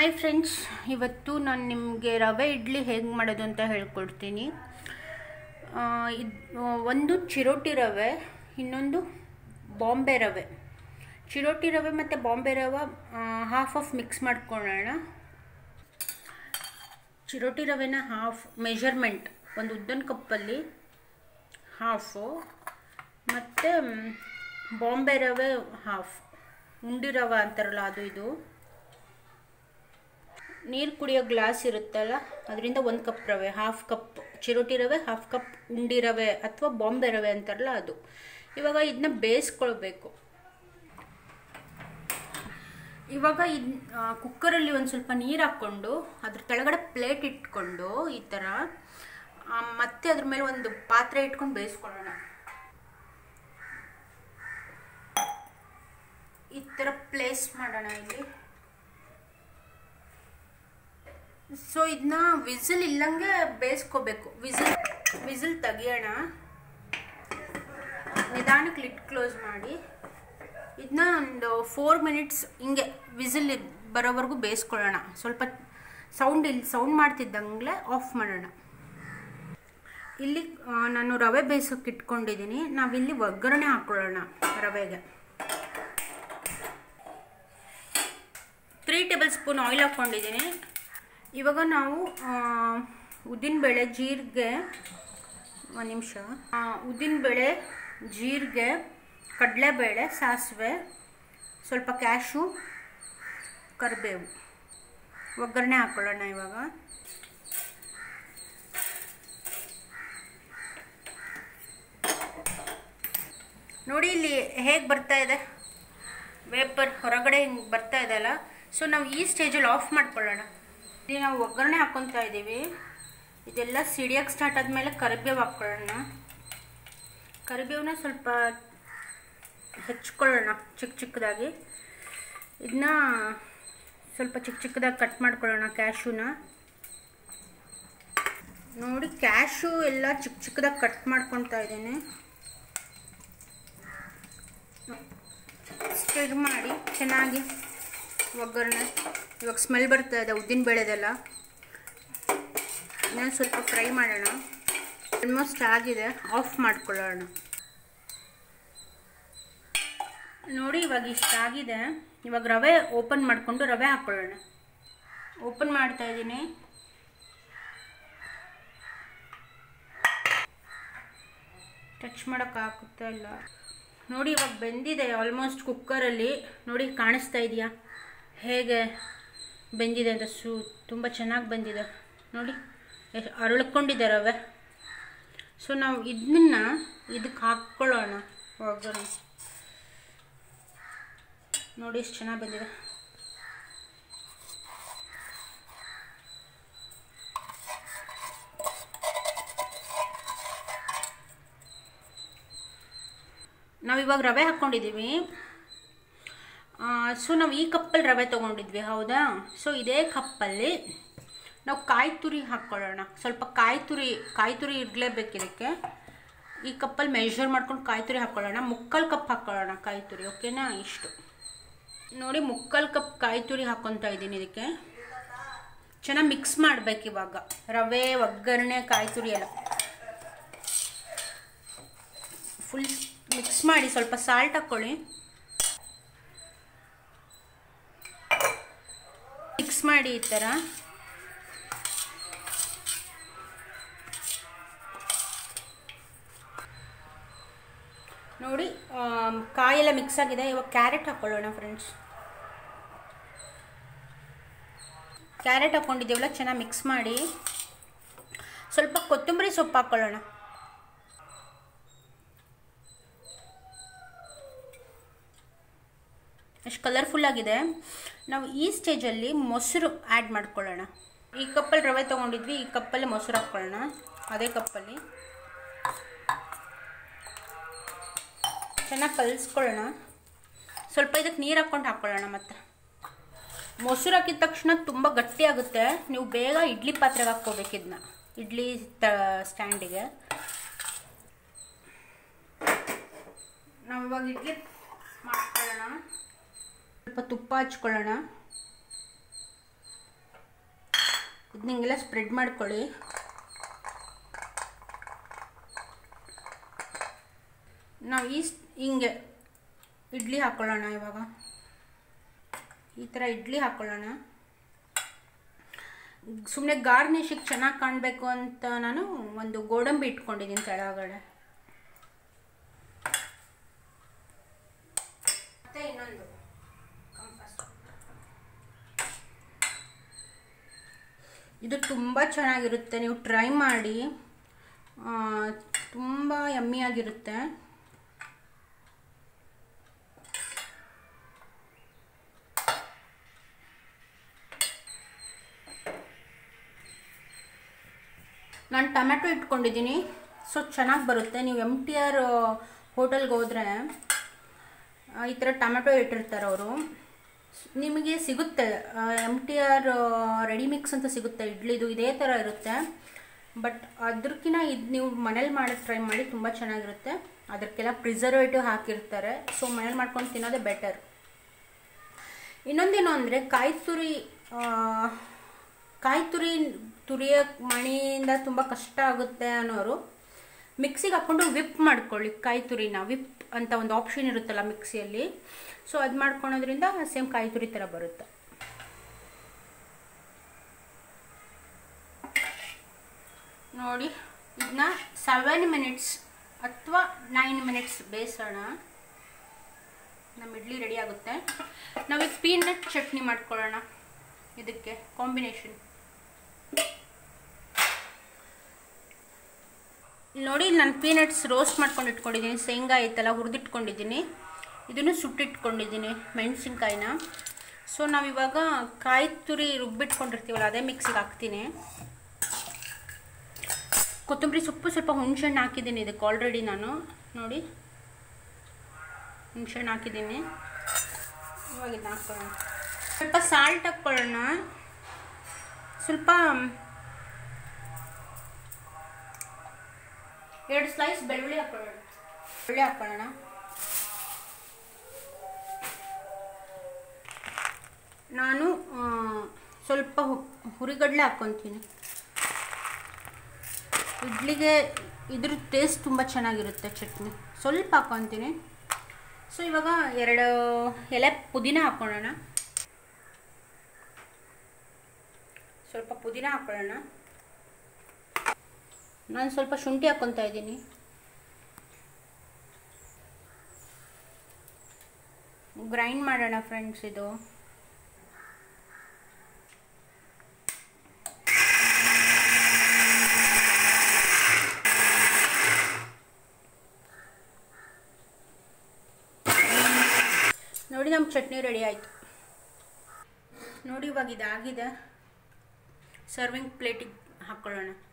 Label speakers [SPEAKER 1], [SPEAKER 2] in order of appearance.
[SPEAKER 1] Hi friends ಇವತ್ತು ನಾನು ನಿಮಗೆ ರವೆ ಇಡ್ಲಿ ಹೇಗೆ ಮಾಡೋದು ಅಂತ ಹೇಳ್ಕೊಡ್ತೀನಿ ಆ, ಇದ್ ಒಂದು ಚಿರೋಟಿ ರವೆ ಇನ್ನೊಂದು ಬಾಂಬೆ ರವೆ ಚಿರೋಟಿ ರವೆ ಮತ್ತು ಬಾಂಬೆ ರವೆ ಹಾಫ್ ಆಫ್ ಮಿಕ್ಸ್ ಮಾಡ್ಕೊಳ್ಳೋಣ ಚಿರೋಟಿ ರವೆನ ಹಾಫ್ ಮೆಷರ್ಮೆಂಟ್ ಒಂದು ಉದ್ದನ ಕಪ್ಪಲ್ಲಿ ಹಾಫು ಮತ್ತು ಬಾಂಬೆ ರವೆ ಹಾಫ್ ಉಂಡಿ ರವೆ ಅಂತಾರಲ್ಲ ಅದು ಇದು ನೀರು ಕುಡಿಯೋ ಗ್ಲಾಸ್ ಇರುತ್ತಲ್ಲ ಅದರಿಂದ ಒಂದು ಕಪ್ ರವೆ ಹಾಫ್ ಕಪ್ ಚಿರೋಟಿ ರವೆ ಹಾಫ್ ಕಪ್ ಉಂಡಿ ರವೆ ಅಥವಾ ಬಾಂಬೆ ರವೆ ಅಂತಾರಲ್ಲ ಅದು ಇವಾಗ ಇದನ್ನ ಬೇಯಿಸ್ಕೊಳ್ಬೇಕು ಇವಾಗ ಇದು ಕುಕ್ಕರಲ್ಲಿ ಒಂದು ಸ್ವಲ್ಪ ನೀರು ಹಾಕ್ಕೊಂಡು ಅದ್ರ ಕೆಳಗಡೆ ಪ್ಲೇಟ್ ಇಟ್ಕೊಂಡು ಈ ಥರ ಆ, ಮತ್ತೆ ಅದ್ರ ಮೇಲೆ ಒಂದು ಪಾತ್ರೆ ಇಟ್ಕೊಂಡು ಬೇಯಿಸ್ಕೊಳ್ಳೋಣ ಈ ಥರ ಪ್ಲೇಸ್ ಮಾಡೋಣ ಇಲ್ಲಿ ಸೊ ಇದನ್ನ ವಿಸಿಲ್ ಇಲ್ಲಂಗೆ ಬೇಯಿಸ್ಕೋಬೇಕು ವಿಸಿಲ್ ವಿಸಿಲ್ ತೆಗಿಯೋಣ ನಿಧಾನಕ್ಕೆ ಲಿಟ್ ಕ್ಲೋಸ್ ಮಾಡಿ ಇದನ್ನ ಒಂದು ಫೋರ್ ಮಿನಿಟ್ಸ್ ಹಿಂಗೆ ವಿಸಿಲ್ ಬರೋವರೆಗೂ ಬೇಯಿಸ್ಕೊಳ್ಳೋಣ ಸ್ವಲ್ಪ ಸೌಂಡ್ ಇಲ್ಲಿ ಸೌಂಡ್ ಮಾಡ್ತಿದ್ದಂಗೆ ಆಫ್ ಮಾಡೋಣ ಇಲ್ಲಿ ಆ, ನಾನು ರವೆ ಬೇಯಿಸೋಕೆ ಇಟ್ಕೊಂಡಿದ್ದೀನಿ ನಾವಿಲ್ಲಿ ಒಗ್ಗರಣೆ ಹಾಕ್ಕೊಳ್ಳೋಣ ರವೆಗೆ ತ್ರೀ ಟೇಬಲ್ ಸ್ಪೂನ್ ಆಯಿಲ್ ಹಾಕ್ಕೊಂಡಿದ್ದೀನಿ ಇವಾಗ ನಾವು ಉದ್ದಿನಬೇಳೆ ಜೀರಿಗೆ ಒಂದು ನಿಮಿಷ ಉದ್ದಿನಬೇಳೆ ಜೀರಿಗೆ ಕಡಲೆಬೇಳೆ ಸಾಸಿವೆ ಸ್ವಲ್ಪ ಕ್ಯಾಶು ಕರಿಬೇವು ಒಗ್ಗರಣೆ ಹಾಕ್ಕೊಳ್ಳೋಣ ಇವಾಗ ನೋಡಿ ಇಲ್ಲಿ ಹೇಗೆ ಬರ್ತಾ ಇದೆ ವೇಪರ್ ಹೊರಗಡೆ ಹಿಂಗೆ ಬರ್ತಾ ಇದೆ ಅಲ್ಲ ಸೊ ನಾವು ಈ ಸ್ಟೇಜಲ್ಲಿ ಆಫ್ ಮಾಡ್ಕೊಳ್ಳೋಣ ಇಲ್ಲಿ ನಾವು ಒಗ್ಗರಣೆ ಹಾಕ್ಕೊತಾ ಇದ್ದೀವಿ ಇದೆಲ್ಲ ಸಿಡಿಯೋಕ್ಕೆ ಸ್ಟಾರ್ಟ್ ಆದಮೇಲೆ ಕರಿಬೇವು ಹಾಕ್ಕೊಳ್ಳೋಣ ಕರಿಬೇವನ್ನ ಸ್ವಲ್ಪ ಹೆಚ್ಕೊಳ್ಳೋಣ ಚಿಕ್ಕ ಚಿಕ್ಕದಾಗಿ ಇದನ್ನ ಸ್ವಲ್ಪ ಚಿಕ್ಕ ಚಿಕ್ಕದಾಗಿ ಕಟ್ ಮಾಡ್ಕೊಳ್ಳೋಣ ಕ್ಯಾಶುನ ನೋಡಿ ಕ್ಯಾಶು ಎಲ್ಲ ಚಿಕ್ಕ ಚಿಕ್ಕದಾಗಿ ಕಟ್ ಮಾಡ್ಕೊತಾ ಇದ್ದೀನಿ ಸ್ಟಿರ್ ಮಾಡಿ ಚೆನ್ನಾಗಿ ಒಗ್ಗರಣೆ ಇವಾಗ ಸ್ಮೆಲ್ ಬರ್ತಾ ಇದೆ ಉದ್ದಿನ ಬೇಳೆದೆಲ್ಲ ಇನ್ನೊಂದು ಸ್ವಲ್ಪ ಫ್ರೈ ಮಾಡೋಣ ಆಲ್ಮೋಸ್ಟ್ ಆಗಿದೆ ಆಫ್ ಮಾಡ್ಕೊಳ್ಳೋಣ ನೋಡಿ ಇವಾಗ ಇಷ್ಟ ಆಗಿದೆ ಇವಾಗ ರವೆ ಓಪನ್ ಮಾಡಿಕೊಂಡು ರವೆ ಹಾಕ್ಕೊಳ್ಳೋಣ ಓಪನ್ ಮಾಡ್ತಾ ಇದ್ದೀನಿ ಟಚ್ ಮಾಡೋಕ್ಕಾಗುತ್ತಾ ಇಲ್ಲ ನೋಡಿ ಇವಾಗ ಬೆಂದಿದೆ ಆಲ್ಮೋಸ್ಟ್ ಕುಕ್ಕರಲ್ಲಿ ನೋಡಿ ಕಾಣಿಸ್ತಾ ಇದೆಯಾ ಹೇಗೆ ಬೆಂದಿದೆ ಅಂತ ಸು ತುಂಬ ಚೆನ್ನಾಗಿ ಬಂದಿದೆ ನೋಡಿ ಎಷ್ಟು ಅರಳ್ಕೊಂಡಿದೆ ರವೆ ಸೊ ನಾವು ಇದನ್ನ ಇದಕ್ಕೆ ಹಾಕ್ಕೊಳ್ಳೋಣ ಒಗ್ಗರಣೆ ನೋಡಿ ಎಷ್ಟು ಚೆನ್ನಾಗಿ ಬಂದಿದೆ ನಾವಿವಾಗ ರವೆ ಹಾಕ್ಕೊಂಡಿದ್ದೀವಿ ಸೊ ನಾವು ಈ ಕಪ್ಪಲ್ಲಿ ರವೆ ತೊಗೊಂಡಿದ್ವಿ ಹೌದಾ ಸೊ ಇದೇ ಕಪ್ಪಲ್ಲಿ ನಾವು ಕಾಯಿ ತುರಿ ಹಾಕ್ಕೊಳ್ಳೋಣ ಸ್ವಲ್ಪ ಕಾಯಿ ತುರಿ ಕಾಯಿ ತುರಿ ಇರಲೇಬೇಕು ಇದಕ್ಕೆ ಈ ಕಪ್ಪಲ್ಲಿ ಮೆಷರ್ ಮಾಡ್ಕೊಂಡು ಕಾಯಿ ತುರಿ ಹಾಕ್ಕೊಳ್ಳೋಣ ಮುಕ್ಕಾಲು ಕಪ್ ಹಾಕ್ಕೊಳ್ಳೋಣ ಕಾಯಿ ತುರಿ ಓಕೆನಾ ಇಷ್ಟು ನೋಡಿ ಮುಕ್ಕಾಲು ಕಪ್ ಕಾಯಿ ತುರಿ ಹಾಕ್ಕೊತಾ ಇದ್ದೀನಿ ಇದಕ್ಕೆ ಚೆನ್ನಾಗಿ ಮಿಕ್ಸ್ ಮಾಡಬೇಕು ಇವಾಗ ರವೆ ಒಗ್ಗರಣೆ ಕಾಯಿ ತುರಿ ಎಲ್ಲ ಫುಲ್ ಮಿಕ್ಸ್ ಮಾಡಿ ಸ್ವಲ್ಪ ಸಾಲ್ಟ್ ಹಾಕ್ಕೊಳ್ಳಿ ಮಿಕ್ಸ್ ಮಾಡಿ ಈ ಥರ ನೋಡಿ ಕಾಯೆಲ್ಲ ಮಿಕ್ಸ್ ಆಗಿದೆ ಇವಾಗ ಕ್ಯಾರೆಟ್ ಹಾಕ್ಕೊಳ್ಳೋಣ ಫ್ರೆಂಡ್ಸ್ ಕ್ಯಾರೆಟ್ ಹಾಕ್ಕೊಂಡಿದ್ದೀವಲ್ಲ ಚೆನ್ನಾಗಿ ಮಿಕ್ಸ್ ಮಾಡಿ ಸ್ವಲ್ಪ ಕೊತ್ತಂಬರಿ ಸೊಪ್ಪು ಹಾಕ್ಕೊಳ್ಳೋಣ ಎಷ್ಟು ಕಲರ್ಫುಲ್ ಆಗಿದೆ ನಾವು ಈ ಸ್ಟೇಜಲ್ಲಿ ಮೊಸರು ಆ್ಯಡ್ ಮಾಡ್ಕೊಳ್ಳೋಣ ಈ ಕಪ್ಪಲ್ಲಿ ರವೆ ತೊಗೊಂಡಿದ್ವಿ ಈ ಕಪ್ಪಲ್ಲಿ ಮೊಸರು ಹಾಕ್ಕೊಳ್ಳೋಣ ಅದೇ ಕಪ್ಪಲ್ಲಿ ಚೆನ್ನಾಗಿ ಕಲಿಸ್ಕೊಳ್ಳೋಣ ಸ್ವಲ್ಪ ಇದಕ್ಕೆ ನೀರು ಹಾಕ್ಕೊಂಡು ಹಾಕ್ಕೊಳ್ಳೋಣ ಮತ್ತೆ ಮೊಸರು ಹಾಕಿದ ತಕ್ಷಣ ತುಂಬ ಗಟ್ಟಿ ಆಗುತ್ತೆ ನೀವು ಬೇಗ ಇಡ್ಲಿ ಪಾತ್ರೆಗೆ ಹಾಕ್ಕೋಬೇಕು ಇದನ್ನ ಇಡ್ಲಿ ತ ಸ್ಟ್ಯಾಂಡಿಗೆ ನಾವು ಇವಾಗ ಇಡ್ಲಿ ಮಾಡ್ಕೊಳ್ಳೋಣ ಸ್ವಲ್ಪ ತುಪ್ಪ ಹಚ್ಕೊಳ್ಳೋಣ ಇದನ್ನ ಹಿಂಗೆಲ್ಲ ಸ್ಪ್ರೆಡ್ ಮಾಡ್ಕೊಳ್ಳಿ ನಾವು ಈ ಸ್- ಹಿಂಗೆ ಇಡ್ಲಿ ಹಾಕ್ಕೊಳ್ಳೋಣ ಇವಾಗ ಈ ಥರ ಇಡ್ಲಿ ಹಾಕ್ಕೊಳ್ಳೋಣ ಸುಮ್ಮನೆ ಗಾರ್ನಿಶಿಗೆ ಚೆನ್ನಾಗಿ ಕಾಣಬೇಕು ಅಂತ ನಾನು ಒಂದು ಗೋಡಂಬಿ ಇಟ್ಕೊಂಡಿದ್ದೀನಿ ಕೆಳಗಡೆ ಮತ್ತೆ ಇನ್ನೊಂದು ಕಂಪಾಸ್. ಇದು ತುಂಬ ಚೆನ್ನಾಗಿರುತ್ತೆ ನೀವು ಟ್ರೈ ಮಾಡಿ ಆ, ತುಂಬ ಯಮ್ಮಿಯಾಗಿರುತ್ತೆ ನಾನು ಟೊಮೆಟೊ ಇಟ್ಕೊಂಡಿದ್ದೀನಿ ಸೊ ಚೆನ್ನಾಗಿ ಬರುತ್ತೆ ನೀವು ಎಮ್ ಟಿ ಆರ್ ಹೋಟೆಲ್ಗೆ ಹೋದರೆ ಈ ಥರ ಟೊಮೆಟೊ ಇಟ್ಟಿರ್ತಾರೆ ಅವರು ನಿಮಗೆ ಸಿಗುತ್ತೆ M T R ready mix ಅಂತ ಸಿಗುತ್ತೆ ಇಡ್ಲಿದು ಇದೇ ಥರ ಇರುತ್ತೆ ಬಟ್ ಅದಕ್ಕಿಂತ ಇದು ನೀವು ಮನೇಲಿ ಮಾಡೋಕ್ಕೆ ಟ್ರೈ ಮಾಡಿ ತುಂಬ ಚೆನ್ನಾಗಿರುತ್ತೆ ಅದಕ್ಕೆಲ್ಲ ಪ್ರಿಸರ್ವೇಟಿವ್ ಹಾಕಿರ್ತಾರೆ ಸೊ ಮನೇಲಿ ಮಾಡ್ಕೊಂಡು ತಿನ್ನೋದೇ ಬೆಟರ್ ಇನ್ನೊಂದೇನು ಅಂದರೆ ಕಾಯಿ ತುರಿ ಆ, ಕಾಯಿ ತುರಿ ತುರಿಯೋಕ್ಕೆ ಮಣಿಯಿಂದ ತುಂಬ ಕಷ್ಟ ಆಗುತ್ತೆ ಅನ್ನೋರು ಮಿಕ್ಸಿಗೆ ಹಾಕ್ಕೊಂಡು ವಿಪ್ ಮಾಡ್ಕೊಳ್ಳಿ ಕಾಯಿ ತುರಿನ ವಿಪ್ ಅಂತ ಒಂದು ಆಪ್ಷನ್ ಇರುತ್ತಲ್ಲ ಮಿಕ್ಸಿಯಲ್ಲಿ ಸೊ ಅದು ಮಾಡ್ಕೊಳೋದ್ರಿಂದ ಸೇಮ್ ಕಾಯಿ ತುರಿ ಥರ ಬರುತ್ತೆ ನೋಡಿ ಇದನ್ನ ಸೆವೆನ್ ಮಿನಿಟ್ಸ್ ಅಥವಾ ನೈನ್ ಮಿನಿಟ್ಸ್ ಬೇಯಿಸೋಣ ನಮ್ಮ ಇಡ್ಲಿ ರೆಡಿ ಆಗುತ್ತೆ ನಾವೀಗ ಪೀನಟ್ ಚಟ್ನಿ ಮಾಡ್ಕೊಳ್ಳೋಣ ಇದಕ್ಕೆ ಕಾಂಬಿನೇಷನ್ ನೋಡಿ ನಾನು ಪೀನಟ್ಸ್ ರೋಸ್ಟ್ ಮಾಡ್ಕೊಂಡು ಇಟ್ಕೊಂಡಿದ್ದೀನಿ ಶೇಂಗಾ ಐತಲ್ಲ ಹುರಿದಿಟ್ಕೊಂಡಿದ್ದೀನಿ ಇದನ್ನು ಸುಟ್ಟಿಟ್ಕೊಂಡಿದ್ದೀನಿ ಮೆಣಸಿನ್ಕಾಯಿನ ಸೊ ನಾವಿವಾಗ ಕಾಯಿ ತುರಿ ರುಬ್ಬಿಟ್ಕೊಂಡಿರ್ತೀವಲ್ಲ ಅದೇ ಮಿಕ್ಸಿಗೆ ಹಾಕ್ತೀನಿ ಕೊತ್ತಂಬರಿ ಸೊಪ್ಪು ಸ್ವಲ್ಪ ಹುಣಸೆಹಣ್ಣು ಹಾಕಿದ್ದೀನಿ ಇದಕ್ಕೆ ಆಲ್ರೆಡಿ ನಾನು ನೋಡಿ ಹುಣಸೆಹಣ್ಣು ಹಾಕಿದ್ದೀನಿ ಇವಾಗ ಇದನ್ನ ಹಾಕ್ಕೊಳ್ಳೋಣ ಸ್ವಲ್ಪ ಸಾಲ್ಟ್ ಹಾಕ್ಕೊಳ್ಳೋಣ ಸ್ವಲ್ಪ ಎರಡು ಸ್ಲೈಸ್ ಬೆಳ್ಳುಳ್ಳಿ ಹಾಕ್ಕೊಳ್ಳೋಣ ಬೆಳ್ಳುಳ್ಳಿ ಹಾಕ್ಕೊಳ್ಳೋಣ ನಾನು ಆ, ಸ್ವಲ್ಪ ಹು- ಹುರಿಗಡಲೆ ಹಾಕ್ಕೊತೀನಿ ಇಡ್ಲಿಗೆ ಇದ್ರ ಟೇಸ್ಟ್ ತುಂಬ ಚೆನ್ನಾಗಿರುತ್ತೆ ಚಟ್ನಿ ಸ್ವಲ್ಪ ಹಾಕ್ಕೊತೀನಿ ಸೊ ಇವಾಗ ಎರಡು ಎಲೆ ಪುದೀನ ಹಾಕ್ಕೊಳ್ಳೋಣ ಸ್ವಲ್ಪ ಪುದೀನ ಹಾಕ್ಕೊಳ್ಳೋಣ ನಾನು ಸ್ವಲ್ಪ ಶುಂಠಿ ಹಾಕ್ಕೊತಾ ಇದ್ದೀನಿ ಗ್ರೈಂಡ್ ಮಾಡೋಣ ಫ್ರೆಂಡ್ಸ್ ಇದು ನೋಡಿ ನಮ್ಮ ಚಟ್ನಿ ರೆಡಿ ಆಯಿತು ನೋಡಿ ಇವಾಗ ಇದಾಗಿದೆ ಸರ್ವಿಂಗ್ ಪ್ಲೇಟಿಗೆ ಹಾಕ್ಕೊಳ್ಳೋಣ